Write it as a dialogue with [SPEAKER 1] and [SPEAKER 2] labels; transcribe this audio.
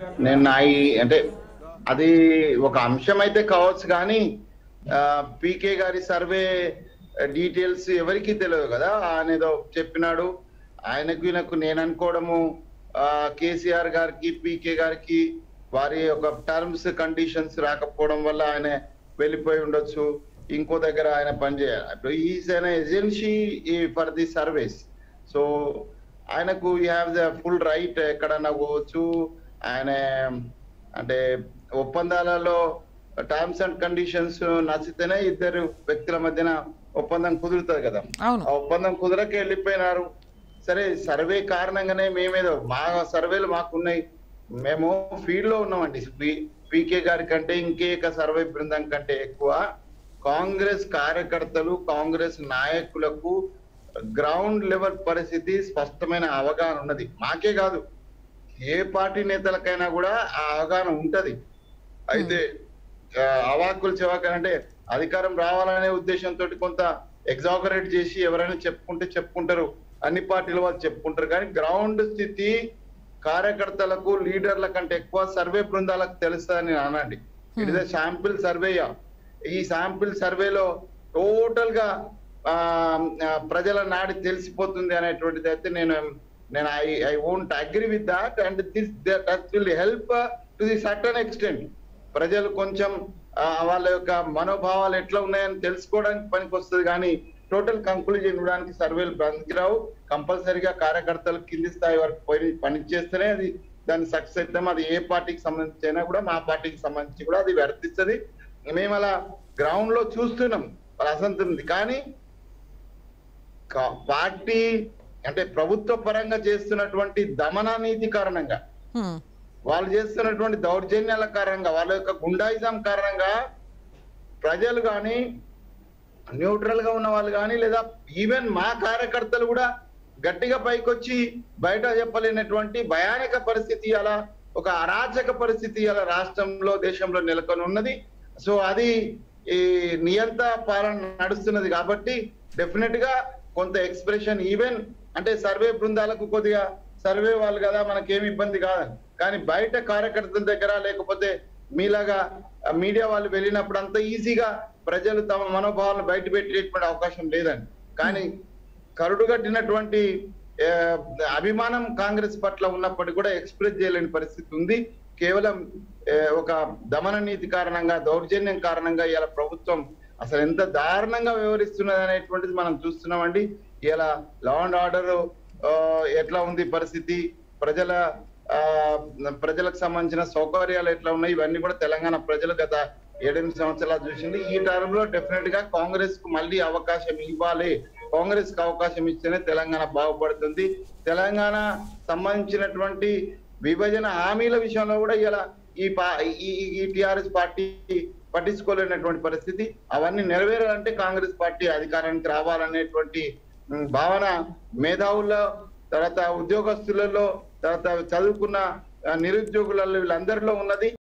[SPEAKER 1] నేను నా ఈ- అంటే అది ఒక అంశం అయితే కావచ్చు కానీ పీకే గారి సర్వే డీటెయిల్స్ ఎవరికి తెలియదు కదా ఆయన ఏదో చెప్పినాడు ఆయనకు ఈయనకు నేను అనుకోవడము ఆ, కేసీఆర్ గారికి పీకే గారికి వారి యొక్క టర్మ్స్ కండిషన్స్ రాకపోవడం వల్ల ఆయన వెళ్ళిపోయి ఉండొచ్చు ఇంకో దగ్గర ఆయన పనిచేయాలి ఇప్పుడు is an agency for the service so ఆయనకు you have the full right ఎక్కడన్నా పోవచ్చు ఆయన అంటే ఒప్పందాలలో టర్మ్స్ అండ్ కండిషన్స్ నచ్చితేనే ఇద్దరు వ్యక్తుల మధ్యన ఒప్పందం కుదురుతుంది కదా
[SPEAKER 2] అవును
[SPEAKER 1] ఆ ఒప్పందం కుదరక వెళ్ళిపోయినారు సరే సర్వే కారణంగానే మేమేదో మా సర్వేలు మాకున్నాయి మేము ఫీల్డ్ లో ఉన్నామండి పీకే గారి కంటే ఇంకేక సర్వే బృందం కంటే ఎక్కువ కాంగ్రెస్ కార్యకర్తలు కాంగ్రెస్ నాయకులకు గ్రౌండ్ లెవెల్ పరిస్థితి స్పష్టమైన అవగాహన ఉన్నది మాకే కాదు ఏ పార్టీ నేతలకైనా కూడా ఆ అవగాహన ఉంటది అయితే ఆ, అవాకులు చెవాకులు అంటే అధికారం రావాలనే ఉద్దేశంతో కొంత ఎగ్జాగరేట్ చేసి ఎవరైనా చెప్పుకుంటే చెప్పుకుంటారు అన్ని పార్టీల వాళ్ళు చెప్పుకుంటారు కానీ గ్రౌండ్ స్థితి కార్యకర్తలకు లీడర్ల కంటే ఎక్కువ సర్వే బృందాలకు తెలుస్తుందని నేను అనండి ఇట్ ఇస్ శాంపిల్ సర్వేయా ఈ శాంపిల్ సర్వేలో టోటల్ గా ఆ, ఆ, ప్రజల నాడి తెలిసిపోతుంది అనేటువంటిది అయితే నేను నేను I I won't agree with that and this that will help to the certain extent ప్రజలు కొంచెం ఆ, వాళ్ళ యొక్క మనోభావాలు ఎట్లా ఉన్నాయని తెలుసుకోవడానికి పనికి వస్తుంది కానీ టోటల్ కంక్లూజన్ ఇవ్వడానికి సర్వేలు పనికిరావు కంపల్సరీగా కార్యకర్తలు కింది స్థాయి వరకు పోయి పని చేస్తేనే అది దాన్ని సక్సెస్ అవుతాం అది ఏ పార్టీకి సంబంధించి అయినా కూడా మా పార్టీకి సంబంధించి కూడా అది వర్తిస్తుంది మేము అలా గ్రౌండ్ లో చూస్తున్నాం వాళ్ళ అసంతృప్తి కానీ కా- పార్టీ అంటే ప్రభుత్వ పరంగా చేస్తున్నటువంటి దమన నీతి కారణంగా
[SPEAKER 2] హ్మ్.
[SPEAKER 1] వాళ్ళు చేస్తున్నటువంటి దౌర్జన్యాల కారణంగా వాళ్ళ యొక్క గుండాయిజం కారణంగా ప్రజలు కానీ న్యూట్రల్ గా ఉన్న వాళ్ళు కానీ లేదా ఈవెన్ మా కార్యకర్తలు కూడా గట్టిగా పైకొచ్చి బయట చెప్పలేనటువంటి భయానక పరిస్థితి అలా ఒక అరాచక పరిస్థితి అలా రాష్ట్రంలో దేశంలో నెలకొని ఉన్నది సో అది ఈ నియంత పాలన నడుస్తున్నది కాబట్టి డెఫినెట్ గా కొంత ఎక్స్ప్రెషన్ ఈవెన్ అంటే సర్వే బృందాలకు కొద్దిగా సర్వే వాళ్ళు కదా మనకేమి ఇబ్బంది కాదని కానీ బయట కార్యకర్తల దగ్గర లేకపోతే మీలాగా మీడియా వాళ్ళు వెళ్ళినప్పుడు అంత ఈజీగా ప్రజలు తమ మనోభావాలను బయట పెట్టేటువంటి అవకాశం లేదండి కానీ కరుడుగట్టినటువంటి ఆ, అభిమానం కాంగ్రెస్ పట్ల ఉన్నప్పటికీ కూడా ఎక్స్ప్రెస్ చేయలేని పరిస్థితి ఉంది కేవలం ఆ, ఒక దమన నీతి కారణంగా దౌర్జన్యం కారణంగా ఇలా ప్రభుత్వం అసలు ఎంత దారుణంగా వ్యవహరిస్తున్నది అనేటువంటిది మనం చూస్తున్నామండి ఇలా లా అండ్ ఆర్డర్ ఎట్లా ఉంది పరిస్థితి ప్రజల ఆ, ప్రజలకు సంబంధించిన సౌకర్యాలు ఎట్లా ఉన్నాయి ఇవన్నీ కూడా తెలంగాణ ప్రజలు గత ఏడెనిమిది సంవత్సరాలు చూసింది ఈ టర్మ్ లో డెఫినెట్ గా కాంగ్రెస్ కు మళ్ళీ అవకాశం ఇవ్వాలి కాంగ్రెస్ కి అవకాశం ఇస్తేనే తెలంగాణ బాగుపడుతుంది తెలంగాణ సంబంధించినటువంటి విభజన హామీల విషయంలో కూడా ఇలా ఈ పా ఈ- ఈ- ఈ టిఆర్ఎస్ పార్టీ పట్టించుకోలేనటువంటి పరిస్థితి అవన్నీ నెరవేరాలంటే కాంగ్రెస్ పార్టీ అధికారానికి రావాలనేటువంటి ఉమ్, భావన మేధావుల్లో తర్వాత ఉద్యోగస్తులలో తర్వాత చదువుకున్న ఆ, నిరుద్యోగులలో వీళ్ళందరిలో ఉన్నది